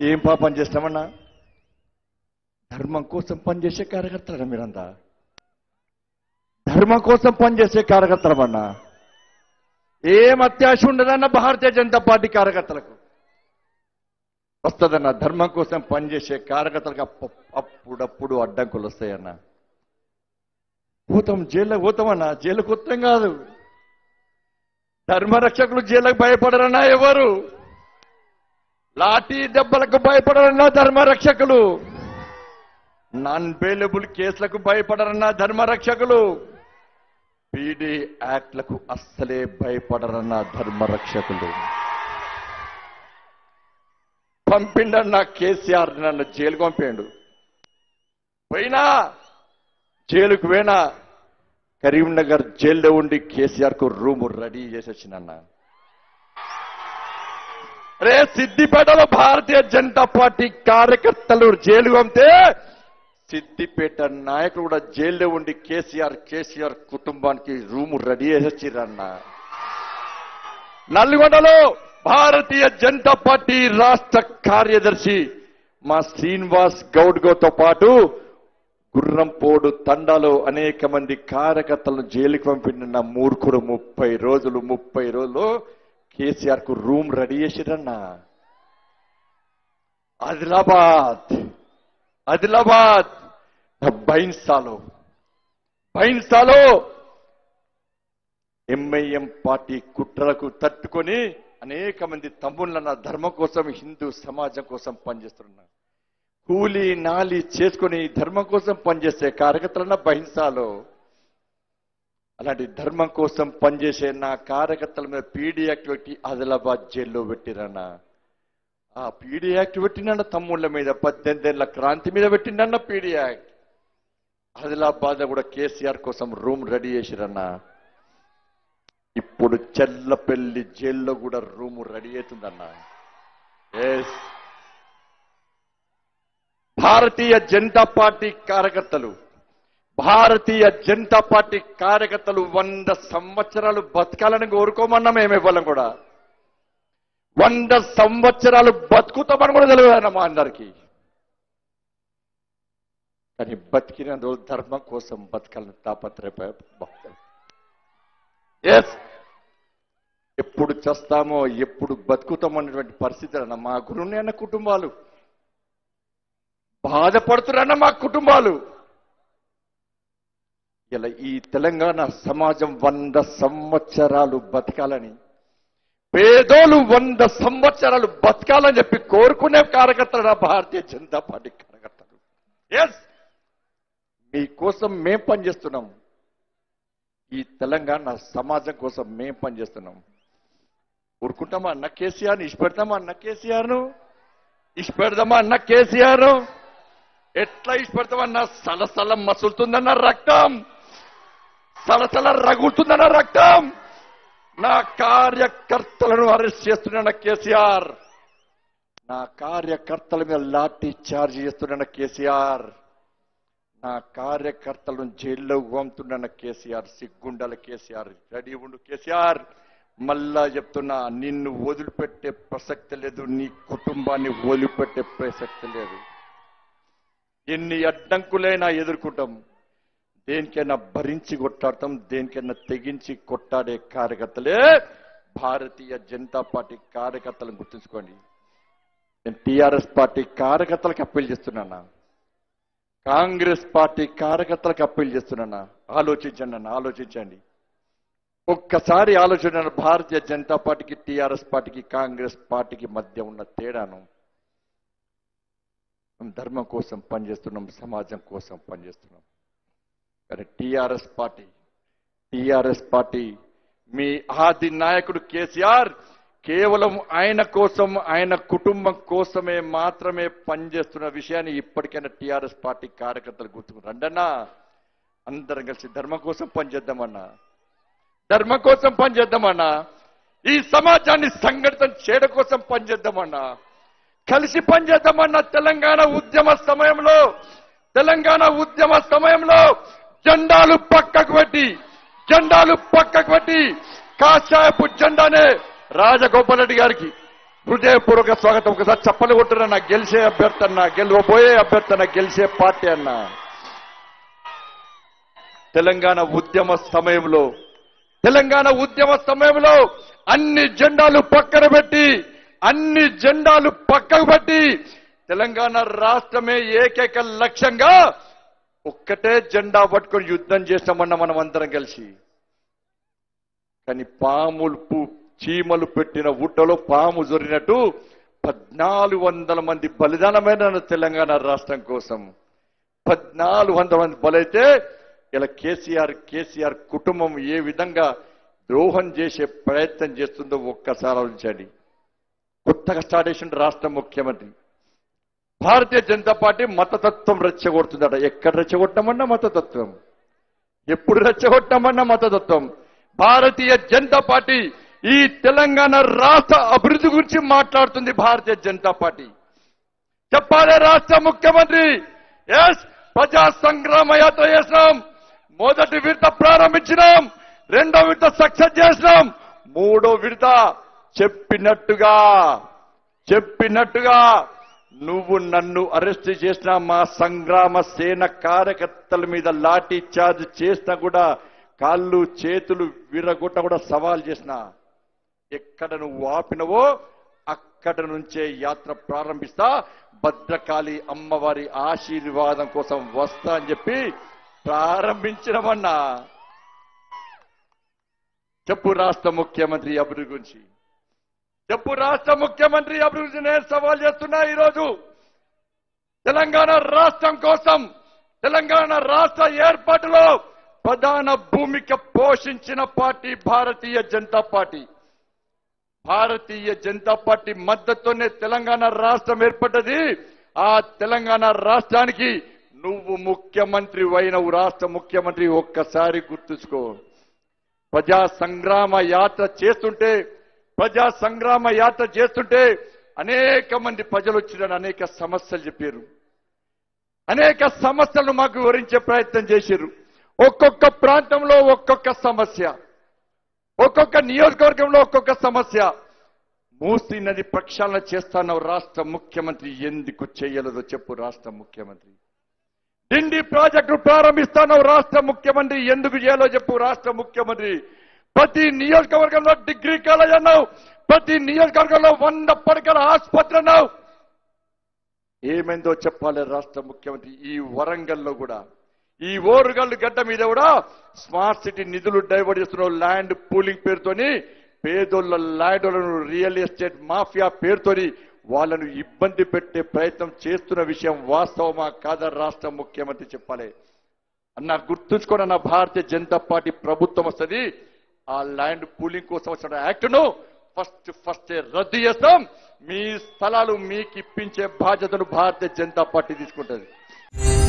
ఏం పాపం చేస్తామన్నా ధర్మం కోసం పనిచేసే కార్యకర్తలన్నా మీరంతా ధర్మం కోసం పనిచేసే కార్యకర్తలమన్నా ఏం అత్యాశ ఉండదన్న భారతీయ జనతా పార్టీ కార్యకర్తలకు వస్తుందన్న ధర్మం కోసం పనిచేసే కార్యకర్తలకు అప్పు- అప్పుడప్పుడు అడ్డంకులు వస్తాయన్న పోతాం జైల్లో పోతామన్నా జైలుకు వస్తాం కాదు ధర్మరక్షకులు జైలుకు భయపడరన్నా ఎవరు లాఠీ దెబ్బలకు భయపడరన్నా ధర్మరక్షకులు నాన్ బెయిలబుల్ కేసులకు భయపడరన్నా ధర్మరక్షకులు పీడీ యాక్ట్లకు అస్సలే భయపడరన్న ధర్మరక్షకులు పంపిండన్న కేసీఆర్ నన్ను జైలుకు పంపిండు పోయినా జైలుకు పోయినా కరీంనగర్ జైల్లో ఉండి కేసీఆర్ కు రూమ్ రెడీ చేసి వచ్చినన్న రే సిద్దిపేటలో భారతీయ జనతా పార్టీ కార్యకర్తలు జైలు పంపితే సిద్దిపేట నాయకులు కూడా జైల్లో ఉండి కేసీఆర్ కేసీఆర్ కుటుంబానికి రూమ్ రెడీ చేసి వచ్చిరన్న నల్గొండలో భారతీయ జనతా పార్టీ రాష్ట్ర కార్యదర్శి మా శ్రీనివాస్ గౌడ్ తో పాటు గుర్రంపోడు తండాలో అనేక మంది కార్యకర్తలను జైలుకి పంపిన మూర్ఖుడు ముప్పై రోజులు ముప్పై రోజులు కేసీఆర్ కు రూమ్ రెడీ చేసిరన్నా ఆదిలాబాద్ ఆదిలాబాద్ బైన్సాలో బైన్సాలో ఎంఐఎం పార్టీ కుట్రలకు తట్టుకొని అనేక మంది తమ్ముళ్ళన్న ధర్మం కోసం హిందూ సమాజం కోసం పనిచేస్తున్నారు కూలి నాలి చేసుకొని ధర్మం కోసం పనిచేసే కార్యకర్తలన్న బహింసాలో అలాంటి ధర్మం కోసం పనిచేసే నా కార్యకర్తల మీద పీడీ యాక్టివిటీ ఆదిలాబాద్ జైల్లో పెట్టిరన్న ఆ పీడీ యాక్ట్ పెట్టినన్న తమ్ముళ్ళ మీద పద్దెనిమిది ఏళ్ల క్రాంతి మీద పెట్టిండన్న పీడీ యాక్ట్ ఆదిలాబాద్ కూడా కేసీఆర్ కోసం రూమ్ రెడీ చేసిరన్న ఇప్పుడు చెల్లపల్లి జైల్లో కూడా రూమ్ రెడీ అవుతుందన్న ఎస్ భారతీయ జనతా పార్టీ కార్యకర్తలు భారతీయ జనతా పార్టీ కార్యకర్తలు వంద సంవత్సరాలు బతకాలని కోరుకోమన్నా మేము ఇవ్వాలం కూడా వంద సంవత్సరాలు బతుకుతామని కూడా తెలియదు మా అందరికీ కానీ బతికిన రోజు ధర్మం కోసం బతకాలని తాపత్రయ ఎస్ ఎప్పుడు చస్తామో ఎప్పుడు బతుకుతామో అనేటువంటి పరిస్థితి అన్న మా గురుని అన్న కుటుంబాలు బాధపడుతున్న మా కుటుంబాలు ఇలా ఈ తెలంగాణ సమాజం వంద సంవత్సరాలు బతకాలని పేదోలు వంద సంవత్సరాలు బతకాలని చెప్పి కోరుకునే కార్యకర్తలు నా భారతీయ జనతా పార్టీ కార్యకర్తలు ఎస్ మీకోసం మేం పనిచేస్తున్నాం ఈ తెలంగాణ సమాజం కోసం మేం పనిచేస్తున్నాం ఊరుకుంటామా అన్న కేసీఆర్ని ఇష్టపెడతామా అన్న కేసీఆర్ను ఇష్టపెడదామా అన్న కేసీఆర్ ఎట్లా ఇష్టపెడతామన్న సలసల మసులుతుందన్న రక్తం సలసల రగులుతుందన్న రక్తం నా కార్యకర్తలను అరెస్ట్ చేస్తున్న కేసీఆర్ నా కార్యకర్తల మీద లాఠీ చార్జ్ చేస్తున్న కేసీఆర్ నా కార్యకర్తలను జైల్లో పంపుతున్న కేసీఆర్ సిగ్గుండాల కేసీఆర్ రెడీ ఉండు కేసీఆర్ మళ్ళా చెప్తున్నా నిన్ను వదిలిపెట్టే ప్రసక్తి లేదు నీ కుటుంబాన్ని వదిలిపెట్టే ప్రసక్తి లేదు ఎన్ని అడ్డంకులైనా ఎదుర్కొంటాం దేనికైనా భరించి కొట్టాడతాం దేనికైనా తెగించి కొట్టాడే కార్యకర్తలే భారతీయ జనతా పార్టీ కార్యకర్తలను గుర్తుంచుకోండి నేను టీఆర్ఎస్ పార్టీ కార్యకర్తలకు అప్పీల్ చేస్తున్నానా కాంగ్రెస్ పార్టీ కార్యకర్తలకు అప్పీల్ చేస్తున్నానా ఆలోచించండి అన్న ఆలోచించండి ఒక్కసారి ఆలోచన భారతీయ జనతా పార్టీకి టీఆర్ఎస్ పార్టీకి కాంగ్రెస్ పార్టీకి మధ్య ఉన్న తేడాను మేము ధర్మం కోసం పనిచేస్తున్నాం సమాజం కోసం పనిచేస్తున్నాం కానీ టీఆర్ఎస్ పార్టీ టీఆర్ఎస్ పార్టీ మీ ఆది నాయకుడు కేసీఆర్ కేవలం ఆయన కోసం ఆయన కుటుంబం కోసమే మాత్రమే పనిచేస్తున్న విషయాన్ని ఇప్పటికైనా టీఆర్ఎస్ పార్టీ కార్యకర్తలు గుర్తుకు రండన్నా అందరం కలిసి ధర్మం కోసం పనిచేద్దామన్నా ధర్మం కోసం పనిచేద్దామన్నా ఈ సమాజాన్ని సంఘటితం చేయడం కోసం పనిచేద్దామన్నా కలిసి పనిచేద్దామన్న తెలంగాణ ఉద్యమ సమయంలో తెలంగాణ ఉద్యమ సమయంలో జెండాలు పక్కకు పెట్టి జెండాలు పక్కకు పెట్టి కాషాయపు జెండానే రాజగోపాల్ రెడ్డి గారికి హృదయపూర్వక స్వాగతం ఒకసారి చప్పలు కొట్టురా నా గెలిచే అభ్యర్థి అన్న గెలవబోయే అభ్యర్థి అన్న గెలిచే పార్టీ అన్న తెలంగాణ ఉద్యమ సమయంలో తెలంగాణ ఉద్యమ సమయంలో అన్ని జెండాలు పక్కన పెట్టి అన్ని జెండాలు పక్కకు పెట్టి తెలంగాణ రాష్ట్రమే ఏకైక లక్ష్యంగా ఒక్కటే జెండా పట్టుకొని యుద్ధం చేస్తామన్న మనం అందరం కలిసి కానీ పాములు పు- చీమలు పెట్టిన ఊటలో పాము జొరినట్టు పద్నాలుగు వందల మంది బలిదానమైన తెలంగాణ రాష్ట్రం కోసం పద్నాలుగు వందల మంది బలైతే ఇలా కేసీఆర్ కేసీఆర్ కుటుంబం ఏ విధంగా ద్రోహం చేసే ప్రయత్నం చేస్తుందో ఒక్కసారి ఆలోచించండి కొత్తగా స్టార్ట్ చేసిన రాష్ట్ర ముఖ్యమంత్రి భారతీయ జనతా పార్టీ మతతత్వం రెచ్చగొడుతుందట ఎక్కడ రెచ్చగొట్టమన్నా మతతత్వం ఎప్పుడు రెచ్చగొట్టమన్నా మతతత్వం భారతీయ జనతా పార్టీ ఈ తెలంగాణ రాష్ట్ర అభివృద్ధి గురించి మాట్లాడుతుంది భారతీయ జనతా పార్టీ చెప్పాలి రాష్ట్ర ముఖ్యమంత్రి ఎస్ ప్రజా సంగ్రామ యాత్ర చేసినాం మొదటి విడత ప్రారంభించినాం రెండో విడత సక్సెస్ చేసినాం మూడో విడత చెప్పినట్టుగా చెప్పినట్టుగా నువ్వు నన్ను అరెస్ట్ చేసిన మా సంగ్రామ సేన కార్యకర్తల మీద లాఠీ చార్జ్ చేసినా కూడా కాళ్ళు చేతులు విరగొట్ట కూడా సవాల్ చేసిన ఎక్కడ నువ్వు ఆపినవో అక్కడ నుంచే యాత్ర ప్రారంభిస్తా భద్రకాళి అమ్మవారి ఆశీర్వాదం కోసం వస్తా అని చెప్పి ప్రారంభించడమన్నా చెప్పు రాష్ట్ర ముఖ్యమంత్రి అభివృద్ధి గురించి చెప్పు రాష్ట్ర ముఖ్యమంత్రి అభివృద్ధి నేను సవాల్ చేస్తున్నా ఈరోజు తెలంగాణ రాష్ట్రం కోసం తెలంగాణ రాష్ట్ర ఏర్పాటులో ప్రధాన భూమిక పోషించిన party Bharatiya Janata Party Bharatiya Janata Party మద్దతుతోనే తెలంగాణ రాష్ట్రం ఏర్పడ్డది ఆ తెలంగాణ రాష్ట్రానికి నువ్వు ముఖ్యమంత్రి అయినవు రాష్ట్ర ముఖ్యమంత్రి ఒక్కసారి గుర్తుంచుకో ప్రజా సంగ్రామ యాత్ర చేస్తుంటే ప్రజా సంగ్రామ యాత్ర చేస్తుంటే అనేక మంది ప్రజలు వచ్చిన అనేక సమస్యలు చెప్పారు అనేక సమస్యలను మాకు వివరించే ప్రయత్నం చేశారు ఒక్కొక్క ప్రాంతంలో ఒక్కొక్క సమస్య ఒక్కొక్క నియోజకవర్గంలో ఒక్కొక్క సమస్య మూసీ నది ప్రక్షాళన చేస్తాను రాష్ట్ర ముఖ్యమంత్రి ఎందుకు చేయలేదో చెప్పు రాష్ట్ర ముఖ్యమంత్రి డిండి ప్రాజెక్టు ప్రారంభిస్తాను రాష్ట్ర ముఖ్యమంత్రి ఎందుకు చేయాలో చెప్పు రాష్ట్ర ముఖ్యమంత్రి ప్రతి నియోజకవర్గంలో డిగ్రీ కాలేజ్ అన్నావు ప్రతి నియోజకవర్గంలో వంద పడకల ఆసుపత్రి అన్నావు ఏమైందో చెప్పాలి రాష్ట్ర ముఖ్యమంత్రి ఈ వరంగల్లో కూడా ఈ ఓరుగల్లు గడ్డ మీద కూడా స్మార్ట్ సిటీ నిధులు డైవర్ట్ చేస్తున్న ల్యాండ్ పూలింగ్ పేరుతోని పేదోళ్ళ ల్యాండ్లను రియల్ ఎస్టేట్ మాఫియా పేరుతోని వాళ్ళను ఇబ్బంది పెట్టే ప్రయత్నం చేస్తున్న విషయం వాస్తవమా కాదా రాష్ట్ర ముఖ్యమంత్రి చెప్పాలి అన్న గుర్తుంచుకోండి అన్న భారతీయ జనతా పార్టీ ప్రభుత్వం వస్తుంది ఆ ల్యాండ్ పూలింగ్ కోసం వచ్చిన యాక్ట్ ను ఫస్ట్ ఫస్ట్ రద్దు చేస్తాం మీ స్థలాలు మీకు ఇప్పించే బాధ్యతను భారతీయ జనతా పార్టీ తీసుకుంటుంది